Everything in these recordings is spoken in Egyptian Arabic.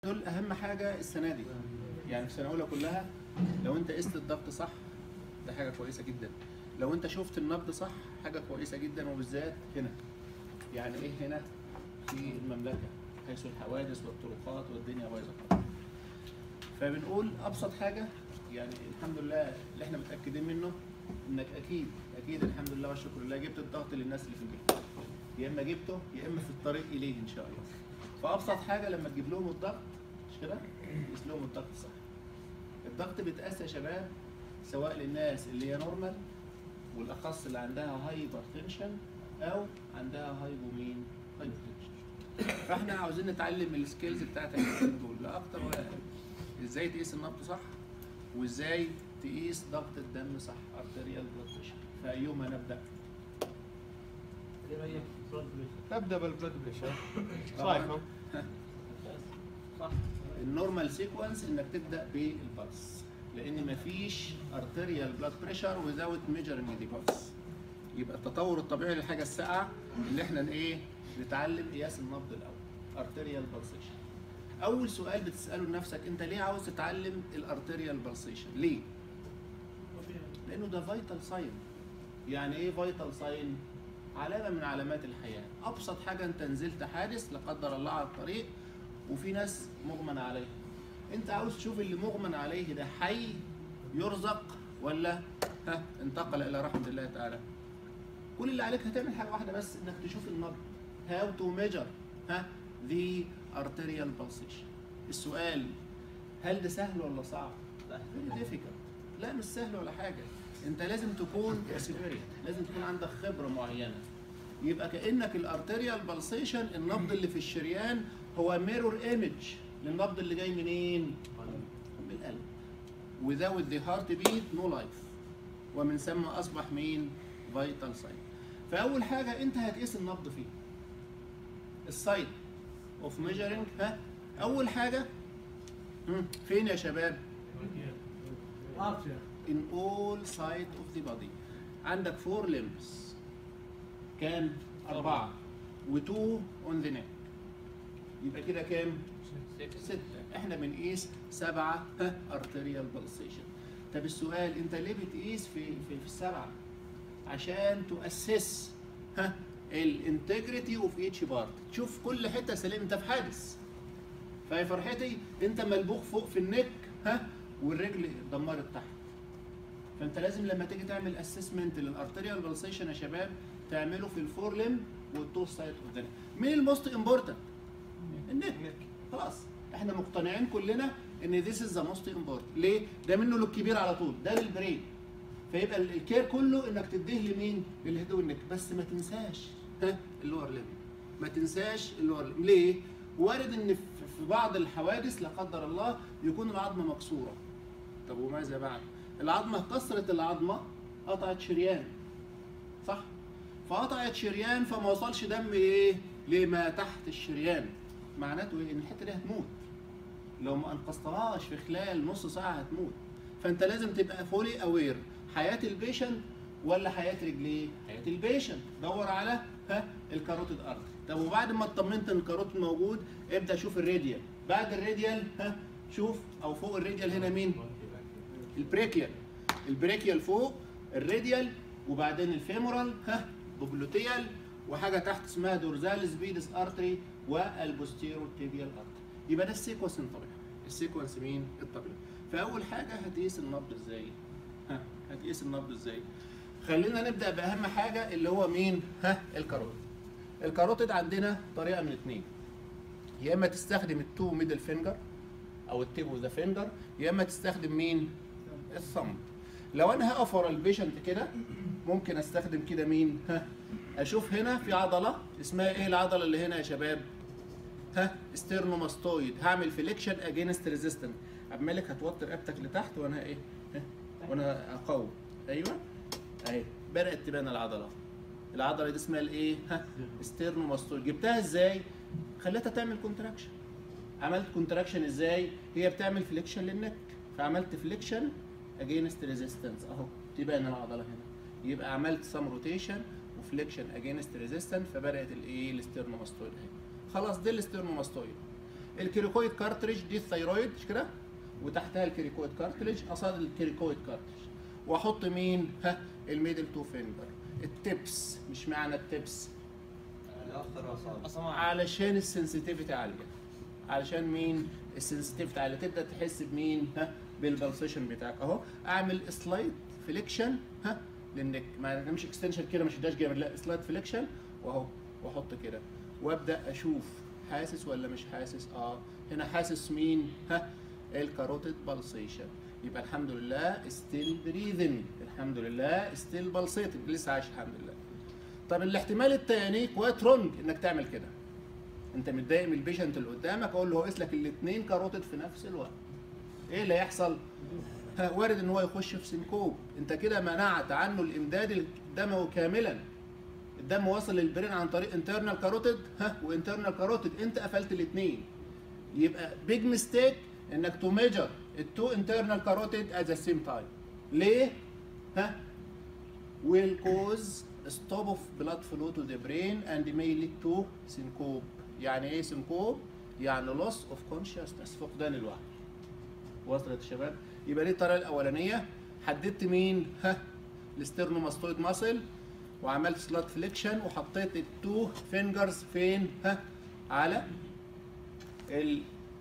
دول اهم حاجه السنه دي يعني في سنه اولى كلها لو انت قست الضغط صح ده حاجه كويسه جدا لو انت شفت النبض صح حاجه كويسه جدا وبالذات هنا يعني ايه هنا في المملكه حيث الحوادث والطرقات والدنيا بايظه خالص. فبنقول ابسط حاجه يعني الحمد لله اللي احنا متاكدين منه انك اكيد اكيد الحمد لله والشكر لله جبت الضغط للناس اللي في البيت يا اما جبته يا اما في الطريق اليه ان شاء الله فابسط حاجه لما تجيب لهم الضغط مش كده تقيس لهم الضغط صح الضغط بيتقاس يا شباب سواء للناس اللي هي نورمال والاخص اللي عندها هايبر تنشن او عندها هايبومين هايبر تنشن فاحنا عاوزين نتعلم السكيلز بتاعت الاثنين دول لا اكتر ولا اقل ازاي تقيس النبض صح وازاي تقيس ضغط الدم صح ارتريال بلاد بريشر فايهما نبدا ايه رايك في البلاد بريشر؟ نبدا بالبلد بريشر طبعاً. رايكم صح النورمال سيكونس انك تبدا بالبلس لان مفيش ارتريال بلاد بريشر ويزاوت ميجرنج دي بلس يبقى التطور الطبيعي للحاجه الساقعه اللي احنا ايه نتعلم قياس النبض الاول ارتريال بالسيشن اول سؤال بتساله لنفسك انت ليه عاوز تتعلم الارتريال بالسيشن ليه لانه ده فيتال ساين يعني ايه فيتال ساين علامه من علامات الحياه ابسط حاجه انت نزلت حادث لا قدر الله على الطريق وفي ناس مغمى عليه انت عاوز تشوف اللي مغمى عليه ده حي يرزق ولا ها انتقل الى رحمه الله تعالى كل اللي عليك هتعمل حاجه واحده بس انك تشوف النبض هاو تو ميجر ها ذا arterial pulsation السؤال هل ده سهل ولا صعب؟ لا very difficult لا مش سهل ولا حاجه انت لازم تكون سيفيريا لازم تكون عندك خبره معينه يبقى كانك الارتريال بالسيشن النبض اللي في الشريان هو ميرور ايمج للنبض اللي جاي منين؟ من القلب without the heart beat no life ومن ثم اصبح مين؟ فيتال ساين فاول حاجه انت هتقيس النبض فيه السايت اوف ميجرنج ها اول حاجه مم، فين يا شباب؟ ارتيا in all side of the body عندك four limbs كام؟ أربعة وتو on the neck يبقى كده كام؟ ستة احنا بنقيس سبعة ها arterial pulsation طب السؤال انت ليه بتقيس في في, في السبعة؟ عشان تؤسس ها الانتجريتي اوف ايتش بارت تشوف كل حته سليم انت في حادث فيا فرحتي انت ملبوخ فوق في النك ها والرجل اتدمرت تحت فانت لازم لما تيجي تعمل اسسمنت للارتريال بالسيشن يا شباب تعمله في الفور ليم والتو سايد اوف ذا مين الموست امبورتنت؟ النك خلاص احنا مقتنعين كلنا ان ذيس از ذا موست امبورتنت ليه؟ ده منه للكبير على طول ده للبرين فيبقى ال- الكير كله انك تديه لمين؟ للهيد والنك بس ما تنساش ها اللور ليم ما تنساش اللور ليم ليه؟ وارد ان في في بعض الحوادث لا قدر الله يكون العظمه مكسوره طب وماذا بعد؟ العظمه كسرت العظمه قطعت شريان صح؟ فقطعت شريان فما وصلش دم ايه؟ لما تحت الشريان معناته ايه؟ ان الحته دي هتموت لو ما انقذتهاش في خلال نص ساعه هتموت فانت لازم تبقى فولي اوير حياه البيشنت ولا حياه رجليه؟ حياه البيشنت دور على ها الكاروتيد ارتري طب وبعد ما اطمنت ان الكاروتيد موجود ابدا شوف الراديال بعد الراديال ها شوف او فوق الراديال هنا مين؟ البريكيال البريكيال فوق الراديال وبعدين الفيمورال ها بوبلوتيال وحاجه تحت اسمها دورزال سبيدس ارتري والبوستيرو تيبيال ارتري يبقى ده السيكونس الطبيعي السيكونس مين الطبيعي فاول حاجه هتقيس النبض ازاي ها هتقيس النبض ازاي خلينا نبدا باهم حاجه اللي هو مين ها الكاروتيد الكاروتيد عندنا طريقه من اتنين يا اما تستخدم التو ميدل فينجر او التيب اوف ذا فينجر يا اما تستخدم مين الثumb لو انا هقف ورا البيشنت كده ممكن استخدم كده مين ها اشوف هنا في عضله اسمها ايه العضله اللي هنا يا شباب ها ستيرنوماستويد هعمل فليكشن اجينست ريزيستنت عمالك هتوتر رقبتك لتحت وانا ايه ها؟ وانا اقوم ايوه اهي بدات تبان العضله العضله دي اسمها الايه ها ستيرنوماستويد جبتها ازاي خليتها تعمل كونتراكشن عملت كونتراكشن ازاي هي بتعمل فليكشن للنك فعملت فليكشن اجينست ريزيستنس اهو تبان العضله هنا يبقى عملت سم روتيشن وفليكشن اجينست ريزيستنس فبدات الايه الاسترنوماستويد اهي خلاص دي الاسترنوماستويد الكيريكويد كارتريج دي الثيرويد مش كده وتحتها الكيريكويد كارتريج قصاد الكيريكويد كارتريج واحط مين ها الميدل تو فينجر التبس مش معنى التبس الاخر اصابع اصلا علشان السنسيتيفيتي عاليه علشان مين السنسيتيفيتي عاليه تبدا تحس بمين ها بالبلسيشن بتاعك اهو اعمل سلايد فليكشن ها للنك ما مش اكستنشن كده مش داش جامد لا سلايد فليكشن واهو واحط كده وابدا اشوف حاسس ولا مش حاسس اه هنا حاسس مين ها الكاروتيد بالسيشن يبقى الحمد لله ستيل بريذنج الحمد لله ستيل بالسيتنج لسه عايش الحمد لله طب الاحتمال الثاني كويت رونج انك تعمل كده انت متضايق من البيشنت اللي قدامك اقول له هو قيس لك الاثنين كاروتيد في نفس الوقت ايه اللي هيحصل ها، وارد ان هو يخش في سينكوب انت كده منعت عنه الامداد الدموي كاملا الدم وصل للبرين عن طريق انترنال كاروتيد ها وانترنال كاروتيد انت قفلت الاثنين يبقى بيج ميستيك انك تو ميجر التو انترنال كاروتيد ات ذا سيم تايم ليه ها will cause stop of blood flow to the brain and may lead to syncope يعني ايه syncope يعني loss of consciousness فقدان الوعي وصلت يا شباب يبقى دي الطريقه الاولانيه حددت مين ها الاسترنوماستويد ماسل وعملت سلات فليكشن وحطيت التو فينجرز فين ها على ال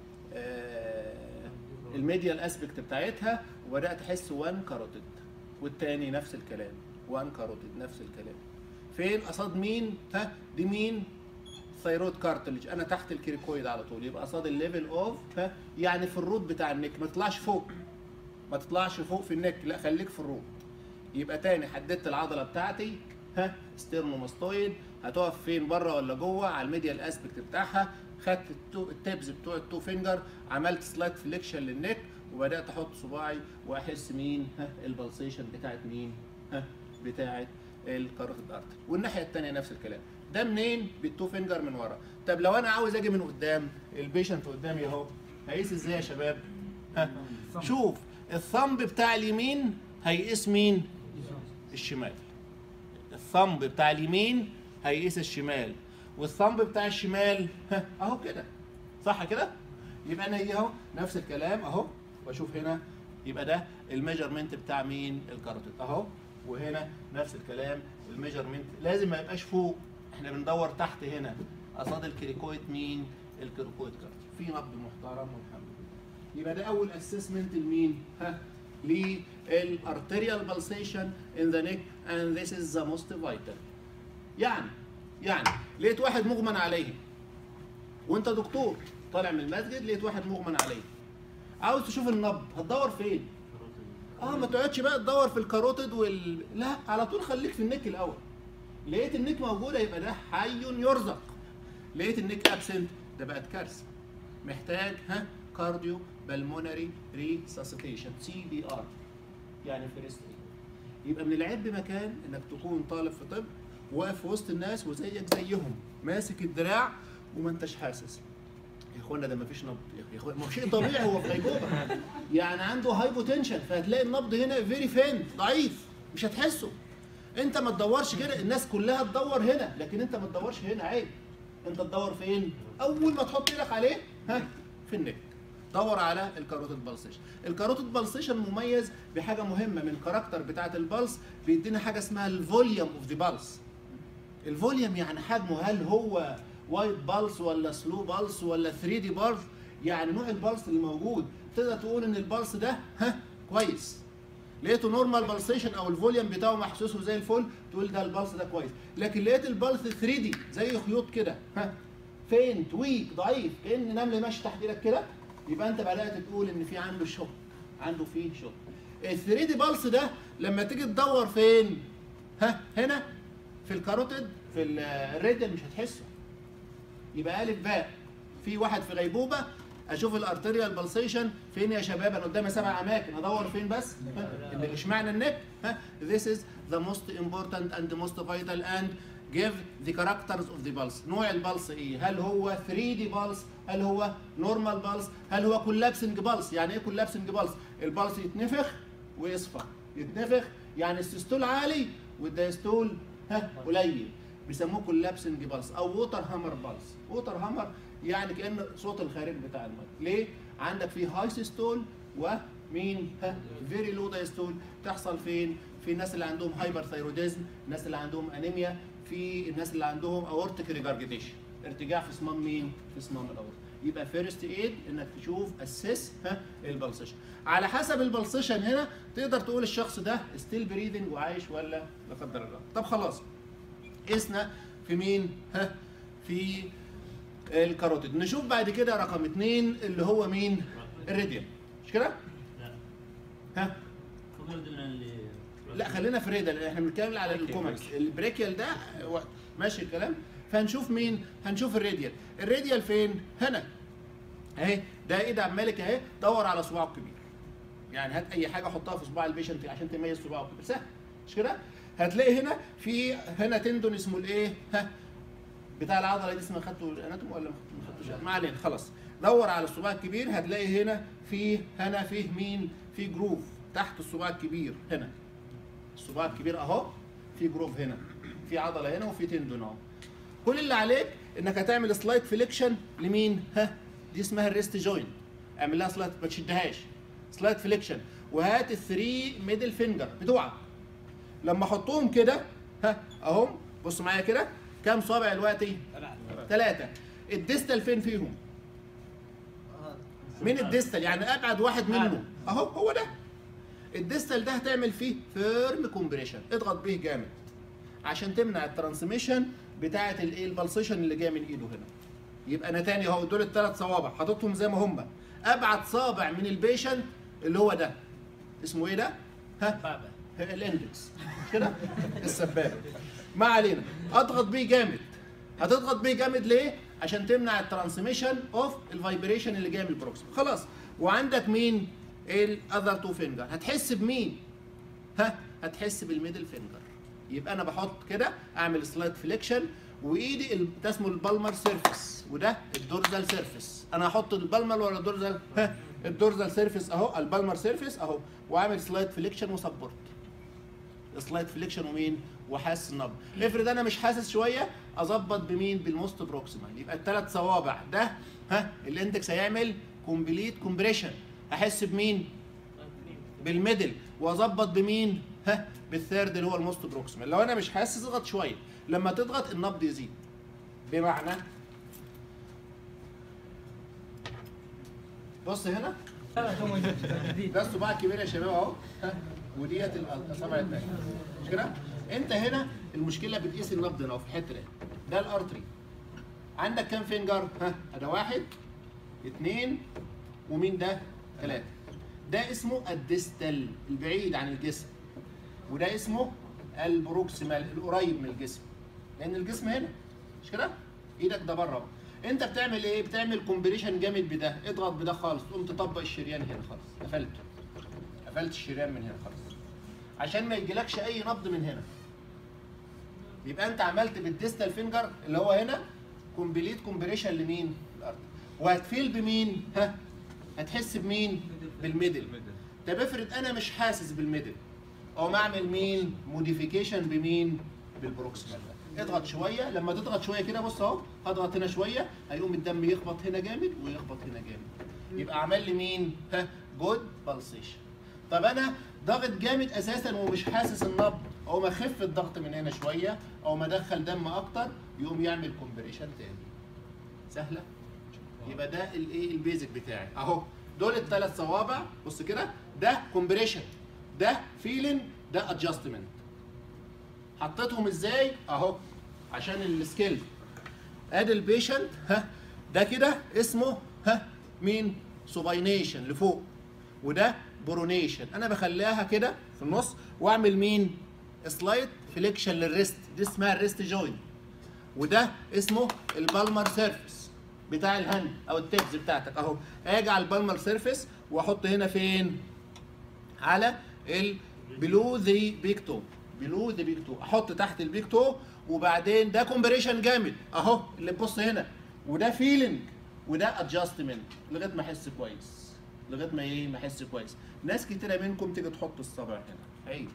آه، الميديال اسبكت بتاعتها وبدات احس وان كاروتيد والتاني نفس الكلام وان كاروتيد نفس الكلام فين قصاد مين ها دي مين ثيرويد كارتلج انا تحت الكريكويد على طول يبقى قصاد الليفل اوف ها يعني في الروت بتاع النك ما تطلعش فوق ما تطلعش فوق في النك لا خليك في الروت يبقى تاني حددت العضله بتاعتي ها ستيرنوماستويد هتقف فين بره ولا جوه على الميديال اسبكت بتاعها خدت التو التبز بتوع التو فينجر عملت سلايد فليكشن للنك وبدات احط صباعي واحس مين ها البلسيشن بتاعت مين ها بتاعت الكاروتيد ارتري والناحيه الثانيه نفس الكلام ده منين بالتو فينجر من ورا طب لو انا عاوز اجي من قدام البيشنت قدامي اهو هيقيس ازاي يا شباب ها شوف الثمب بتاع اليمين هيقيس مين الشمال الثمب بتاع اليمين هيقيس الشمال والثمب بتاع الشمال ها اهو كده صح كده يبقى انا هي اهو نفس الكلام اهو واشوف هنا يبقى ده الميجرمنت بتاع مين الكاروتيد اهو وهنا نفس الكلام الميجرمنت لازم ما يبقاش فوق احنا بندور تحت هنا قصاد الكريكويد مين الكريكويد كاروتيد في نبض محترم والحمد لله يبقى ده اول اسسمنت لمين ها للارتريال بالسيشن ان ذا نيك اند ذيس از ذا موست فايتال يعني يعني لقيت واحد مغمى عليه وانت دكتور طالع من المسجد لقيت واحد مغمى عليه عاوز تشوف النبض هتدور فين اه ما تقعدش بقى تدور في الكاروتيد وال لا على طول خليك في النك الاول لقيت النك موجوده يبقى ده حي يرزق لقيت النك ابسنت ده بقت كارثه محتاج ها كارديو بالمونري ريساسيتيشن سي بي ار يعني فيرست يبقى من العيب بمكان انك تكون طالب في طب واقف في وسط الناس وزيك زيهم ماسك الدراع وما انتش حاسس يا اخوانا ده ما فيش نبض يا اخوانا ما هو شيء طبيعي هو في غيبوبه يعني عنده هايبوتنشن فهتلاقي النبض هنا فيري فين ضعيف مش هتحسه انت ما تدورش كده الناس كلها تدور هنا لكن انت ما تدورش هنا عيب انت تدور فين اول ما تحط ايدك عليه ها في النك دور على الكاروتيد بالسيشن الكاروتيد بالسيشن مميز بحاجه مهمه من الكاركتر بتاعه البلس بيدينا حاجه اسمها الفوليوم اوف ذا بالس الفوليوم يعني حجمه هل هو وايت بالس ولا سلو بالس ولا 3 دي بالس يعني نوع البلس اللي موجود تقدر تقول ان البلس ده ها كويس لقيته نورمال بالسيشن او الفوليوم بتاعه محسوسه زي الفل تقول ده البلس ده كويس لكن لقيت البلس 3 دي زي خيوط كده ها فينت ويك ضعيف كان نمل ماشي تحت ايدك كده يبقى انت بدات تقول ان في عنده شوك عنده فيه شوك ال 3 دي بالس ده لما تيجي تدور فين ها هنا في الكاروتيد في ال- الريدل مش هتحسه يبقى الف باء في واحد في غيبوبه اشوف الارتريال بالسيشن فين يا شباب انا قدامي سبع اماكن ادور فين بس ها؟ إن اشمعنى النك ها this is the most important and most vital and give the characters of the pulse نوع البلس ايه هل هو 3 دي بلس هل هو نورمال بلس هل هو كولابسنج بلس يعني ايه كولابسنج بلس البلس يتنفخ ويصفى يتنفخ يعني السيستول عالي والدايستول ها قليل بيسموه كولابسنج بلس او ووتر هامر بلس ووتر هامر يعني كان صوت الخارج بتاع الميه ليه عندك في هاي سيستول ومين ها فيري لو دايستول تحصل فين في الناس اللي عندهم هايبر ثايروديزم الناس اللي عندهم انيميا في الناس اللي عندهم اورتيك ريجارجيتيشن ارتجاع في صمام مين في صمام الاورت يبقى فيرست ايد انك تشوف اسس ها البلسيشن على حسب البلسيشن هنا تقدر تقول الشخص ده ستيل بريدنج وعايش ولا لا قدر الله طب خلاص قسنا في مين ها في الكاروتيد نشوف بعد كده رقم اتنين اللي هو مين الراديال مش كده لا ها فقر دلنا اللي لا خلينا في ريدال احنا بنتكلم على أوكي، الكومكس ماشي. البريكيال ده وقت ماشي الكلام فهنشوف مين هنشوف الراديال الراديال فين هنا اهي ده ايد عم مالك اهي دور على صباعه الكبير يعني هات اي حاجه حطها في صباع البيشنت عشان تميز صباعه الكبير سهل مش كده هتلاقي هنا في هنا تندون اسمه الايه ها بتاع العضله دي اسمها خدته الاناتوم ولا ما خدتوش ما علينا خلاص دور على الصباع الكبير هتلاقي هنا في هنا فيه مين في جروف تحت الصباع الكبير هنا الصباع الكبير اهو في جروف هنا في عضله هنا وفي تندون اهو كل اللي عليك انك هتعمل سلايد فليكشن لمين ها دي اسمها الريست جوينت اعمل لها سلايد ما تشدهاش سلايد فليكشن وهات الثري ميدل فينجر بتوعك لما احطهم كده ها اهم بص معايا كده كام صابع دلوقتي ثلاثة الديستال فين فيهم مين الديستال يعني ابعد واحد منه اهو هو ده الديستال ده هتعمل فيه فيرم كومبريشن اضغط بيه جامد عشان تمنع الترانسميشن بتاعه الايه البلسيشن اللي جايه من ايده هنا يبقى انا تاني اهو دول الثلاث صوابع حاططهم زي ما هم ابعد صابع من البيشنت اللي هو ده اسمه ايه ده ها بابا الاندكس مش كده السبابه ما علينا اضغط بيه جامد هتضغط بيه جامد ليه عشان تمنع الترانسميشن اوف الفايبريشن اللي جاي من البروكسيم خلاص وعندك مين الاذر تو فينجر هتحس بمين ها هتحس بالميدل فينجر يبقى انا بحط كده اعمل سلايد فليكشن وايدي ال- ده اسمه البالمر سيرفيس وده الدورزال سيرفيس انا هحط البالمر ولا الدورزال ها الدورزال سيرفيس اهو البالمر سيرفيس اهو واعمل سلايد فليكشن وسبورت سلايد فليكشن ومين وحاسس النبض افرض انا مش حاسس شويه اظبط بمين بالموست بروكسيمال يبقى الثلاث صوابع ده ها الاندكس هيعمل كومبليت كومبريشن احس بمين بالميدل واظبط بمين ها بالثيرد اللي هو الموست بروكسيمال لو انا مش حاسس اضغط شويه لما تضغط النبض يزيد بمعنى بص هنا ده الصباع الكبير يا شباب اهو ها وديت الاصابع الثانيه مش كده؟ انت هنا المشكله بتقيس النبض هنا في الحته دي ده الارتري عندك كام فينجر؟ ها ده واحد اثنين ومين ده؟ ثلاثه ده اسمه الديستال البعيد عن الجسم وده اسمه البروكسيمال القريب من الجسم لان الجسم هنا مش كده؟ ايدك ده بره اهو. انت بتعمل ايه؟ بتعمل كومبريشن جامد بده اضغط بده خالص تقوم تطبق الشريان هنا خالص قفلته قفلت الشريان من هنا خالص عشان ما يجيلكش اي نبض من هنا يبقى انت عملت بالديستال فينجر اللي هو هنا كومبليت كومبريشن لمين؟ الارض وهتفيل بمين؟ ها؟ هتحس بمين؟ بالميدل طب افرض انا مش حاسس بالميدل او ما اعمل مين؟ موديفيكيشن بمين؟ بالبروكسيمال ده. اضغط شويه لما تضغط شويه كده بص اهو هضغط هنا شويه هيقوم الدم يخبط هنا جامد ويخبط هنا جامد يبقى عمل لي مين؟ ها جود بالسيشن طب انا ضاغط جامد اساسا ومش حاسس النبض او ما اخف الضغط من هنا شويه او ما ادخل دم اكتر يقوم يعمل كومبريشن تاني سهله يبقى ده الايه البيزك بتاعي اهو دول الثلاث صوابع بص كده ده كومبريشن ده فيلين ده ادجستمنت حطيتهم ازاي اهو عشان السكيل ادي البيشنت ها ده كده اسمه ها مين سوباينيشن لفوق وده برونيشن انا بخليها كده في النص واعمل مين سلايد فليكشن للريست دي اسمها الريست جوينت وده اسمه البالمر سيرفيس بتاع الهاند او التبز بتاعتك اهو اجي على البالمر سيرفيس واحط هنا فين على ال بلو ذا بيك تو بلو ذا بيك تو احط تحت البيك تو وبعدين ده كومبريشن جامد اهو اللي بص هنا وده فيلينج وده ادجستمنت لغايه ما احس كويس لغايه ما ايه ما احس كويس ناس كتيره منكم تيجي تحط الصبع هنا عيب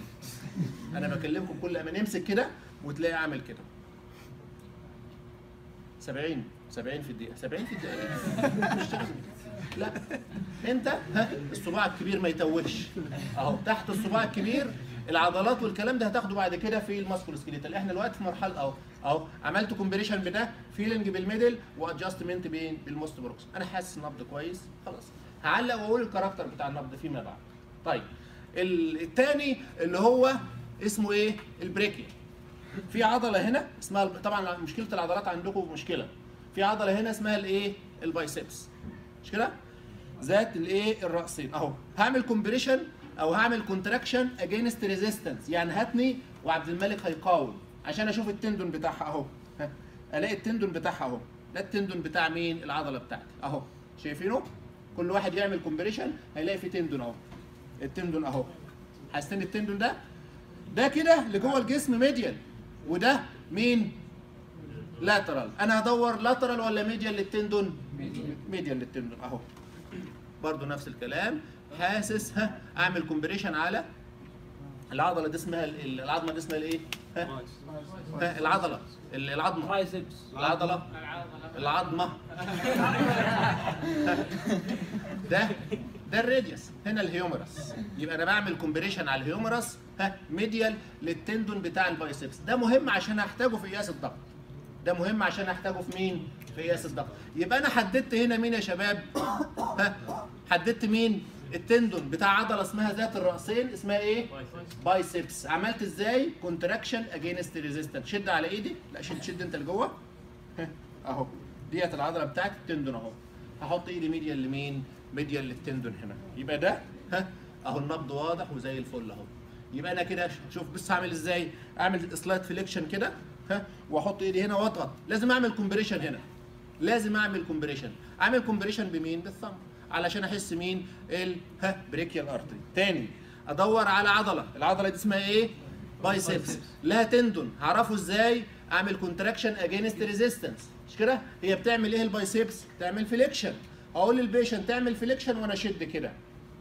انا بكلمكم كل ما نمسك كده وتلاقي عامل كده 70 70 في الدقيقه 70 في الدقيقه مش تحسب. لا انت ها الصباع الكبير ما يتوهش اهو تحت الصباع الكبير العضلات والكلام ده هتاخده بعد كده في الماسكول سكيليتال احنا دلوقتي في مرحله اهو اهو عملت كومبريشن بده فيلنج بالميدل وادجستمنت بين بالموست بروكس انا حاسس النبض كويس خلاص هعلق واقول الكاركتر بتاع النبض فيما بعد طيب ال- التاني اللي هو اسمه ايه البريكي في عضله هنا اسمها طبعا مشكله العضلات عندكم مشكله في عضله هنا اسمها الايه البايسبس مش كده ذات الايه الراسين اهو هعمل كومبريشن او هعمل كونتراكشن اجينست ريزيستنس يعني هاتني وعبد الملك هيقاوم عشان اشوف التندون بتاعها اهو ها، الاقي التندون بتاعها اهو ده التندون بتاع مين العضله بتاعتي اهو شايفينه كل واحد يعمل كومبريشن هيلاقي في تندون اهو التندون اهو حاسين التندون ده ده كده اللي جوه الجسم ميديال وده مين لاترال انا هدور لاترال ولا ميديال للتندون ميديال للتندون اهو برضو نفس الكلام حاسس ها اعمل كومبريشن على العضله دي اسمها ال- العظمه دي اسمها الايه ها ها، العضله ال- العظمه ترايسبس العضله العظمه ده ده الراديوس هنا الهيومرس يبقى انا بعمل كومبريشن على الهيومرس ها ميديال للتندون بتاع البايسبس ده مهم عشان هحتاجه في قياس الضغط ده مهم عشان احتاجه في مين في قياس الضغط يبقى انا حددت هنا مين يا شباب ها حددت مين التندون بتاع عضله اسمها ذات الراسين اسمها ايه بايسبس عملت ازاي كونتراكشن اجينست ريزيستنت شد على ايدي لا شد شد انت لجوه ها، اهو ديت العضله بتاعت التندون اهو هحط ايدي ميديال لمين ميديال للتندون هنا يبقى ده ها اهو النبض واضح وزي الفل اهو يبقى انا كده شوف بص هعمل ازاي اعمل سلايد فليكشن كده ها واحط ايدي هنا واضغط لازم اعمل كومبريشن هنا لازم اعمل كومبريشن اعمل كومبريشن بمين بالثumb علشان احس مين ال ها بريكيال ارتري تاني ادور على عضله العضله دي اسمها ايه بايسبس لها تندون هعرفه ازاي اعمل كونتراكشن اجينست ريزيستنس مش كده هي بتعمل ايه البايسبس تعمل فليكشن اقول للبيشنت تعمل فليكشن وانا اشد كده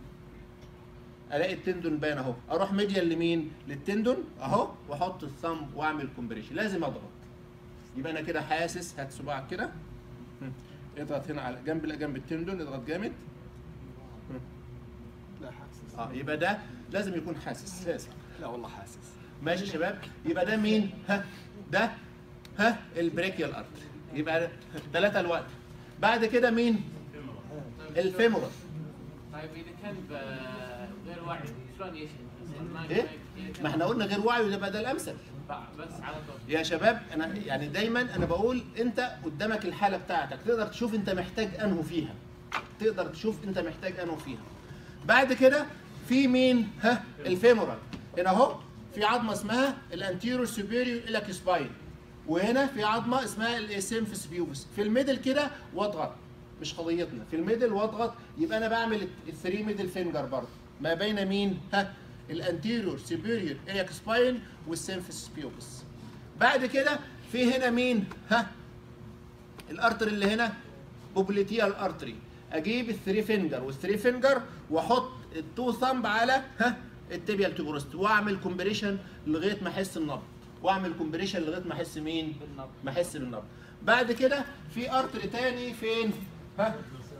الاقي التندون بان اهو اروح ميديال لمين للتندون اهو واحط الثumb واعمل كومبريشن لازم اضغط يبقى انا كده حاسس هات صباعك كده هم. اضغط هنا على جنب جنب التندون اضغط جامد هم. لا حاسس اه يبقى ده لازم يكون حاسس لازم لا والله حاسس ماشي يا شباب يبقى ده مين ها ده ها البريكيال ارتري يبقى ثلاثة الوقت بعد كده مين الفيمورال طيب اذا كان ب- غير واعي شلون يشهد؟ ما- ايه إذا كان ما احنا قلنا غير وعي وده بقى ده الامثل بس على طول يا شباب انا يعني دايما انا بقول انت قدامك الحاله بتاعتك تقدر تشوف انت محتاج انه فيها تقدر تشوف انت محتاج انه فيها بعد كده في مين ها الفيمورال هنا اهو في عظمه اسمها الانتيرو سوبيريور الك سباين وهنا في عظمه اسمها الاسيمفس بيوبس في الميدل كده واضغط مش قضيتنا في الميدل واضغط يبقى انا بعمل الثري ميدل فينجر برضه ما بين مين ها الانتيريور سوبيريور الك سباين والسيمفس بيوبس بعد كده في هنا مين ها الارتري اللي هنا بوبليتيال ارتري اجيب الثري فينجر والثري فينجر واحط التو ثامب على ها التبيال تيبروست واعمل كومبريشن لغايه ما احس النبض واعمل كومبريشن لغايه ما احس مين بالنبض. ما احس بالنبض بعد كده في ارتري تاني فين ها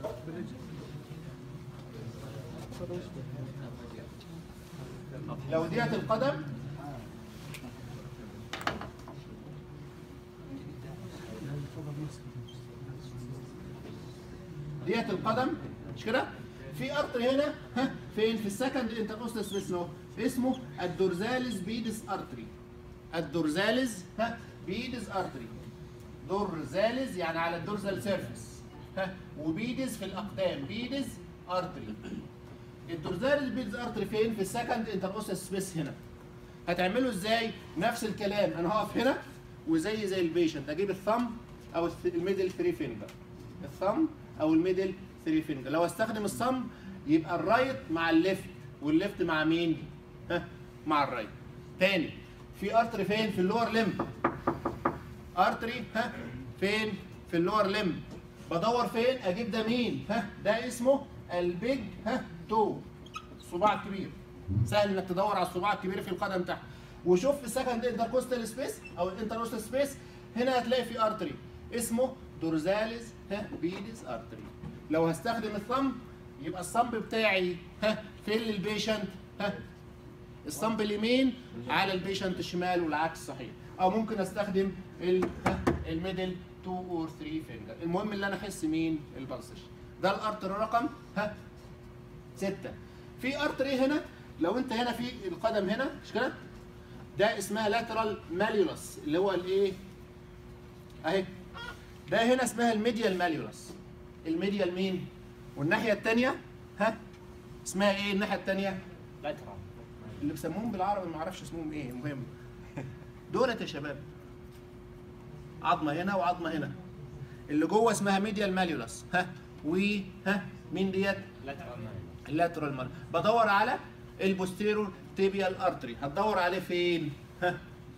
لو ديت القدم ديت القدم مش كده؟ في ارتري هنا ها فين؟ في السكند انتركوستال سبيس نو اسمه الدورزاليس بيدس ارتري الدورزاليس ها بيدس ارتري دورزاليس يعني على الدورزال سيرفيس ها وبيدس في الاقدام بيدس ارتري الدورزاليس بيدس ارتري فين؟ في السكند انتركوستال سبيس هنا هتعمله ازاي؟ نفس الكلام انا هقف هنا وزي زي البيشنت اجيب الثumb او الث- الميدل 3 فينجر الثumb او الميدل 3 فينجر لو استخدم الثumb يبقى الرايت مع الليفت والليفت مع مين؟ ها مع الرايت تاني في ارتري فين؟ في اللور ليمب ارتري ها فين؟ في اللور ليمب بدور فين؟ اجيب ده مين؟ ها ده اسمه البيج ها تو الصباع الكبير سهل انك تدور على الصباع الكبير في القدم تحت وشوف في السكند انتركوستال سبيس او الانتركوستال سبيس هنا هتلاقي في ارتري اسمه دورزاليس ها بيدس ارتري لو هستخدم الثمب يبقى الصمب بتاعي ها فين للبيشنت ها الصمب اليمين على البيشنت الشمال والعكس صحيح او ممكن استخدم ال ها الميدل 2 اور 3 فينجر المهم اللي انا احس مين البلسش ده الارتر رقم ها 6 في ارتري هنا لو انت هنا في القدم هنا مش كده ده اسمها لاترال ماليولس اللي هو الايه اهي ده هنا اسمها الميديال ماليولس الميديال مين والناحيه الثانيه ها اسمها ايه الناحيه الثانيه اللي بيسموهم بالعربي ما اعرفش اسمهم ايه المهم دولت يا شباب عظمه هنا وعظمه هنا اللي جوه اسمها ميديال ماليولس ها و ها مين ديت اللاترال مال بدور على البوستيرور تيبيال ارتري هتدور عليه فين ها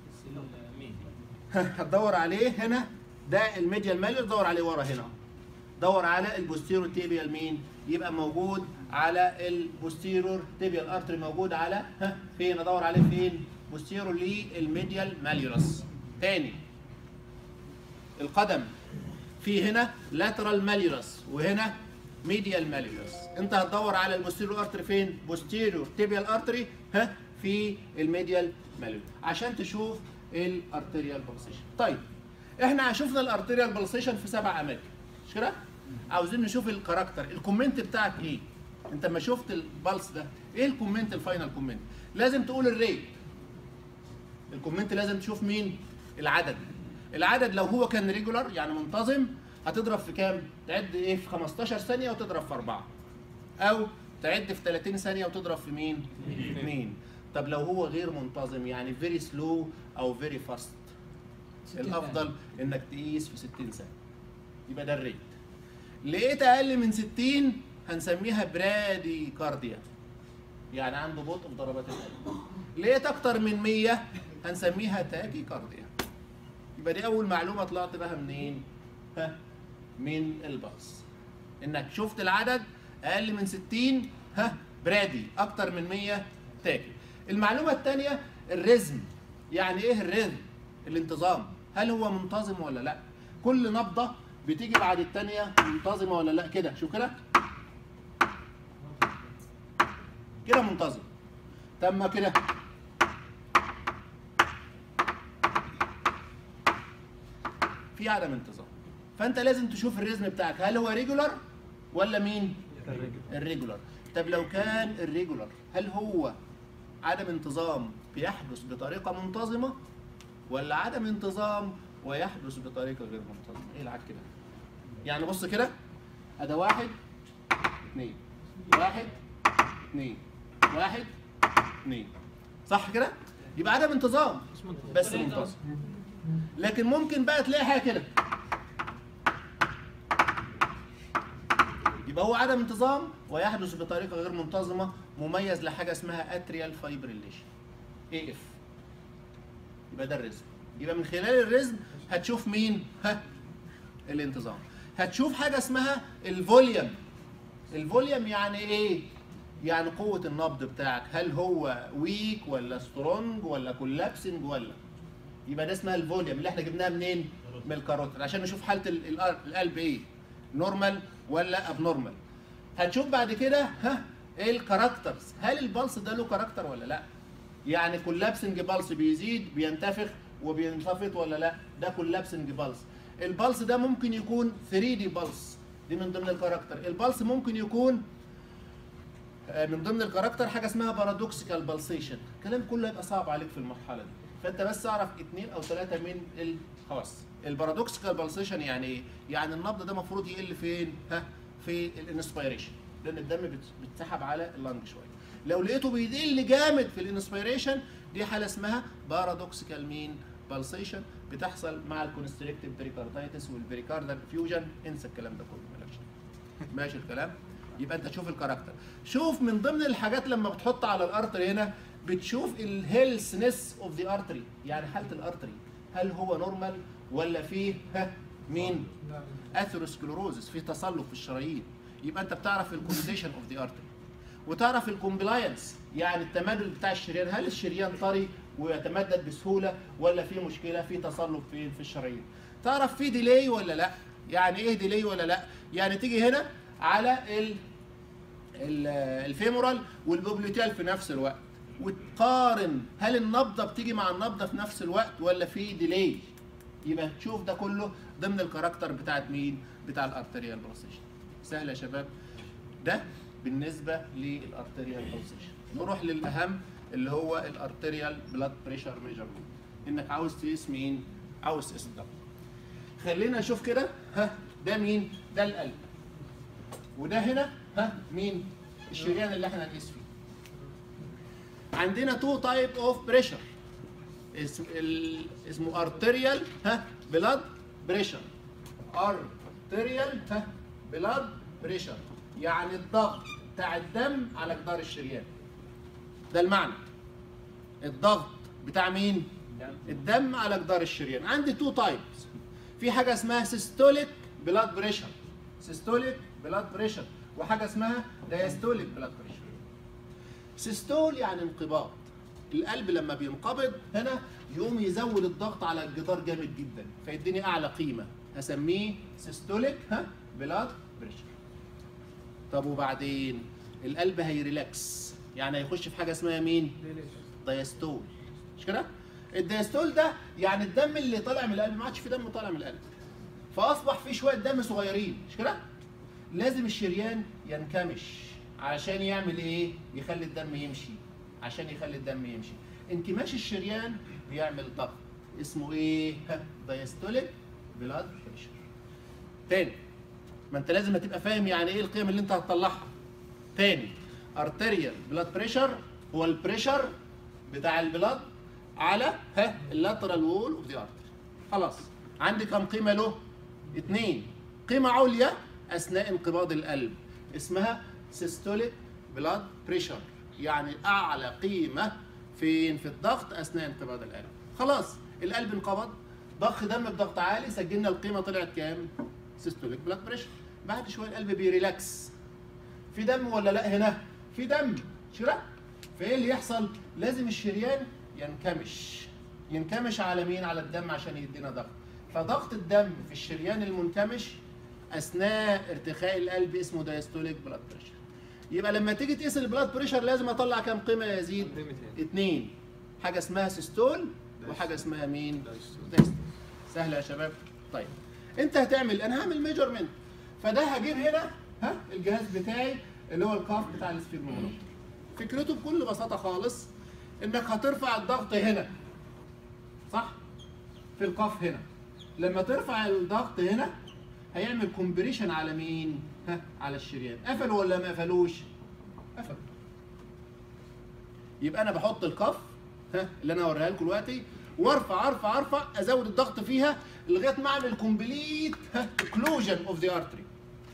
ها، هتدور عليه هنا ده الميديال ماليول دور عليه ورا هنا دور على البوستيرور تيبيال مين يبقى موجود على البوستيرور تيبيال ارتري موجود على ها فين ادور عليه فين بوستيرور للميديال ماليولس تاني القدم في هنا لاترال ماليولس وهنا ميديال ماليولس انت هتدور على البوستيريور ارتري فين بوستيريور تيبيال ارتري ها في الميديال ماليولس عشان تشوف الارتريال بالسيشن طيب احنا شفنا الارتريال بالسيشن في سبع اماكن مش كده عاوزين نشوف الكاركتر الكومنت بتاعك ايه انت لما شفت البلس ده ايه الكومنت الفاينل كومنت لازم تقول الريت الكومنت لازم تشوف مين العدد العدد لو هو كان ريجولار يعني منتظم هتضرب في كام تعد ايه في 15 ثانيه وتضرب في أربعة او تعد في 30 ثانيه وتضرب في مين اثنين طب لو هو غير منتظم يعني فيري سلو او فيري فاست الافضل انك تقيس في 60 ثانيه يبقى ده الريت لقيت اقل من 60 هنسميها برادي كارديا يعني عنده بطء في ضربات القلب لقيت اكتر من 100 هنسميها تاكي كارديا يبقى دي اول معلومه طلعت بها منين ها من البلس انك شفت العدد اقل من 60 ها برادي اكتر من 100 تاكي المعلومه الثانيه الريزم يعني ايه الريزم الانتظام هل هو منتظم ولا لا كل نبضه بتيجي بعد الثانيه منتظمه ولا لا كده شوف كده كده منتظم طب ما كده في عدم انتظام فانت لازم تشوف الريزم بتاعك هل هو ريجولار ولا مين الريجولار طب لو كان الريجولار هل هو عدم انتظام بيحدث بطريقه منتظمه ولا عدم انتظام ويحدث بطريقه غير منتظمه ايه العك كده يعني بص كده ادي واحد اثنين واحد اثنين واحد اثنين صح كده يبقى عدم انتظام بس منتظم لكن ممكن بقى تلاقي حاجه كده يبقى هو عدم انتظام ويحدث بطريقه غير منتظمه مميز لحاجه اسمها اتريال فايبريليشن اي اف يبقى ده الرزم يبقى من خلال الرزم هتشوف مين ها الانتظام هتشوف حاجه اسمها الفوليوم الفوليوم يعني ايه يعني قوه النبض بتاعك هل هو ويك ولا سترونج ولا كولابسنج ولا يبقى ده اسمها الفوليوم اللي احنا جبناها منين من الكاروتيد عشان نشوف حاله ال- ال- القلب ايه نورمال ولا ابنورمال هنشوف بعد كده ها ايه الكاركترز هل البلس ده له كاركتر ولا لا يعني كولابسنج بالس بيزيد بينتفخ وبينخفض ولا لا ده كولابسنج بالس البلس ده ممكن يكون 3 دي بالس دي من ضمن الكاركتر البلس ممكن يكون آه، من ضمن الكاركتر حاجه اسمها بارادوكسيكال بالسيشن الكلام كله هيبقى صعب عليك في المرحله دي فانت بس اعرف اثنين او ثلاثه من الحواس البارادوكسيكال بالسيشن يعني ايه يعني النبض ده المفروض يقل فين ها في الانسبيريشن لان الدم بت- بيتسحب على اللنج شويه لو لقيته بيقل جامد في الانسبيريشن دي حاله اسمها بارادوكسيكال مين بالسيشن بتحصل مع الكونستريكتيف بريكاردايتس والبريكاردال فيوجن انسى الكلام ده كله مالكش ماشي الكلام يبقى انت تشوف الكاركتر شوف من ضمن الحاجات لما بتحط على الارتري هنا بتشوف الهيلثنس اوف ذا ارتري يعني حاله الارتري هل هو نورمال ولا فيه ها مين اثيروسكلوروزس في تصلب في الشرايين يبقى انت بتعرف الكونديشن اوف ذا ارتري وتعرف الكومبلاينس يعني التمدد بتاع الشريان هل الشريان طري ويتمدد بسهوله ولا في مشكله في تصلب في في الشرايين تعرف في ديلي ولا لا يعني ايه ديلي ولا لا يعني تيجي هنا على ال ال- الفيمورال والبوبليتيال في نفس الوقت وتقارن هل النبضه بتيجي مع النبضه في نفس الوقت ولا في ديلي يبقى تشوف ده كله ضمن الكاركتر بتاعت مين بتاع الارتريال بروسيشن سهل يا شباب ده بالنسبه للارتريال بروسيشن نروح للاهم اللي هو الارتريال بلاد بريشر ميجرمنت انك عاوز تقيس مين عاوز تقيس الضغط خلينا نشوف كده ها ده مين ده القلب وده هنا ها مين الشريان اللي احنا هنقيس فيه عندنا تو تايب اوف بريشر اسم ال- اسمه ارتريال ها بلاد بريشر ارتريال ها بلاد بريشر يعني الضغط بتاع الدم على جدار الشريان ده المعنى الضغط بتاع مين الدم على جدار الشريان عندي تو تايبس في حاجه اسمها سيستوليك بلاد بريشر سيستوليك بلاد بريشر وحاجه اسمها دايستوليك بلاد بريشر سيستول يعني انقباض القلب لما بينقبض هنا يقوم يزود الضغط على الجدار جامد جدا فيديني اعلى قيمه هسميه سيستوليك ها بلاد بريشر طب وبعدين القلب هيريلاكس يعني هيخش في حاجه اسمها مين دايستول مش كده الدايستول ده يعني الدم اللي طالع من القلب ما عادش في دم طالع من القلب فاصبح في شويه دم صغيرين مش كده لازم الشريان ينكمش عشان يعمل ايه يخلي الدم يمشي عشان يخلي الدم يمشي انكماش الشريان بيعمل ضغط اسمه ايه دايستوليك بلاد بريشر تاني ما انت لازم تبقى فاهم يعني ايه القيم اللي انت هتطلعها تاني ارتريال بلاد بريشر هو البريشر بتاع البلاد على ها اللاترال وول اوف ذا ارتري خلاص عندي كم قيمه له اثنين قيمه عليا اثناء انقباض القلب اسمها سيستوليك بلاد بريشر يعني اعلى قيمه فين في الضغط اثناء انقباض القلب خلاص القلب انقبض ضخ دم بضغط عالي سجلنا القيمه طلعت كام سيستوليك بلاد بريشر بعد شويه القلب بيريلاكس في دم ولا لا هنا في دم مش كده فايه اللي يحصل لازم الشريان ينكمش ينكمش على مين على الدم عشان يدينا ضغط فضغط الدم في الشريان المنكمش اثناء ارتخاء القلب اسمه دايستوليك بلاد بريشر يبقى لما تيجي تقيس البلاد بريشر لازم اطلع كام قيمه يا يزيد قيمتين. اتنين حاجه اسمها سيستول وحاجه اسمها مين دايستول. دايستول سهله يا شباب طيب انت هتعمل انا هعمل ميجرمنت فده هجيب هنا ها الجهاز بتاعي اللي هو الكاف بتاع السفيرمونومتر فكرته بكل بساطه خالص انك هترفع الضغط هنا صح في القاف هنا لما ترفع الضغط هنا هيعمل كومبريشن على مين ها على الشريان قفل ولا ما قفلوش قفل يبقى انا بحط الكف ها اللي انا هوريها لكم دلوقتي وارفع ارفع ارفع ازود الضغط فيها لغايه ما اعمل كومبليت اوكلوجن اوف ذا ارتري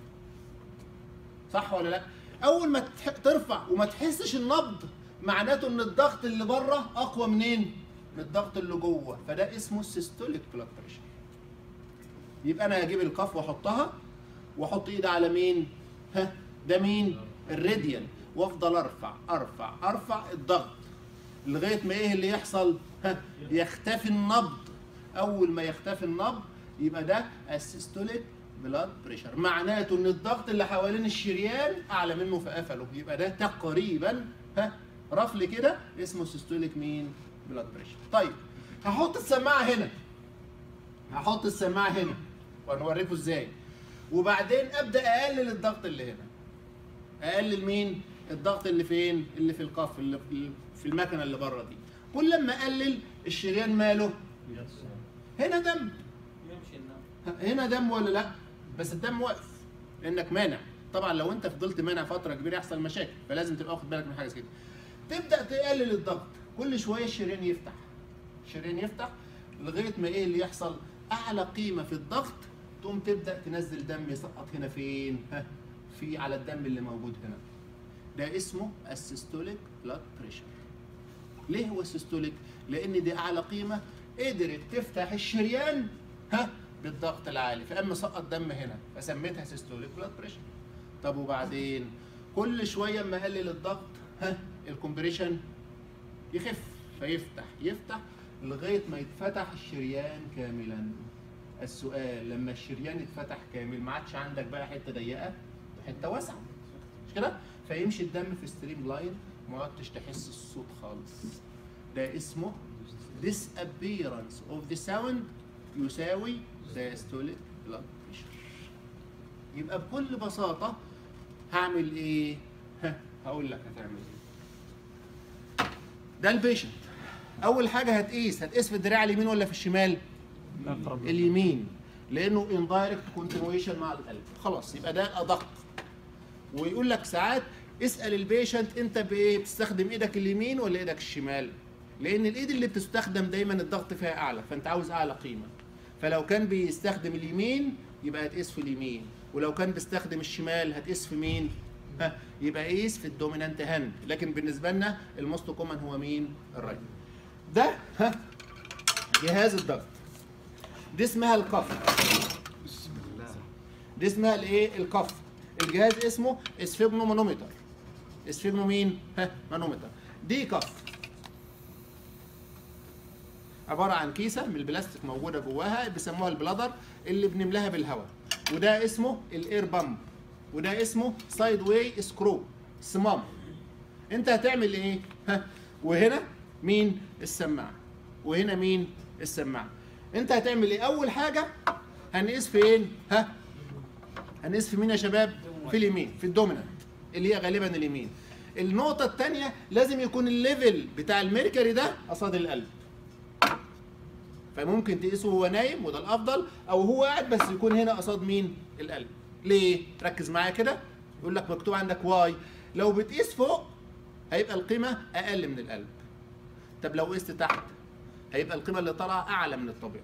صح ولا لا اول ما تح- ترفع وما تحسش النبض معناته ان الضغط اللي بره اقوى منين من الضغط اللي جوه فده اسمه السيستوليك بلاد بريشر يبقى انا هجيب القف واحطها واحط ايدي على مين ها ده مين الراديال وافضل ارفع ارفع ارفع الضغط لغايه ما ايه اللي يحصل ها يختفي النبض اول ما يختفي النبض يبقى ده السيستوليك بلاد بريشر معناته ان الضغط اللي حوالين الشريان اعلى منه فقفله يبقى ده تقريبا ها رفل كده اسمه سيستوليك مين بلاد بريشر طيب هحط السماعه هنا هحط السماعه هنا وهنوريكم ازاي وبعدين ابدا اقلل الضغط اللي هنا اقلل مين الضغط اللي فين اللي في القف اللي في- في المكنه اللي بره دي كل ما اقلل الشريان ماله هنا دم يمشي النوم هنا دم ولا لا بس الدم واقف لانك مانع طبعا لو انت فضلت مانع فتره كبيره يحصل مشاكل فلازم تبقى واخد بالك من حاجه زي كده تبدا تقلل الضغط كل شويه الشريان يفتح الشريان يفتح لغايه ما ايه اللي يحصل اعلى قيمه في الضغط تقوم تبدا تنزل دم يسقط هنا فين ها في على الدم اللي موجود هنا ده اسمه السيستوليك بلاد بريشر ليه هو السيستوليك لان دي اعلى قيمه قدرت تفتح الشريان ها بالضغط العالي فقام مسقط دم هنا فسميتها سيستوليك بلاد بريشر طب وبعدين كل شويه اما اقلل الضغط ها الكومبريشن يخف فيفتح يفتح لغايه ما يتفتح الشريان كاملا السؤال لما الشريان اتفتح كامل ما عادش عندك بقى حته ضيقه وحته واسعه مش كده فيمشي الدم في ستريم لاين ما عدتش تحس الصوت خالص ده اسمه disappearance of the sound يساوي diastolic blood pressure يبقى بكل بساطة هعمل ايه؟ ها هقول لك هتعمل ايه ده البيشنت أول حاجة هتقيس هتقيس في الدراع اليمين ولا في الشمال؟ اليمين لأنه indirect continuation مع القلب خلاص يبقى ده أدق ويقول لك ساعات اسال البيشنت انت بايه بتستخدم ايدك اليمين ولا ايدك الشمال لان الايد اللي بتستخدم دايما الضغط فيها اعلى فانت عاوز اعلى قيمه فلو كان بيستخدم اليمين يبقى هتقيس في اليمين ولو كان بيستخدم الشمال هتقيس في مين ها يبقى قيس في الدومينانت هاند لكن بالنسبه لنا الموست كومن هو مين الرايت ده ها جهاز الضغط دي اسمها الكف بسم الله دي اسمها الايه الكف الجهاز اسمه اسفيجنو مانومتر اسفيجنو مين ها مانومتر دي كف عباره عن كيسه من البلاستيك موجوده جواها بيسموها البلادر اللي بنملاها بالهواء وده اسمه الاير بامب وده اسمه سايد واي سكرو صمام انت هتعمل ايه ها وهنا مين السماعه وهنا مين السماعه انت هتعمل ايه اول حاجه هنقيس فين ها هنقيس في مين يا شباب في اليمين في الدومينانت اللي هي غالبا اليمين النقطه الثانيه لازم يكون الليفل بتاع الميركوري ده قصاد القلب فممكن تقيسه وهو نايم وده الافضل او هو قاعد بس يكون هنا قصاد مين القلب ليه ركز معايا كده يقول لك مكتوب عندك واي لو بتقيس فوق هيبقى القيمه اقل من القلب طب لو قست تحت هيبقى القيمه اللي طالعه اعلى من الطبيعي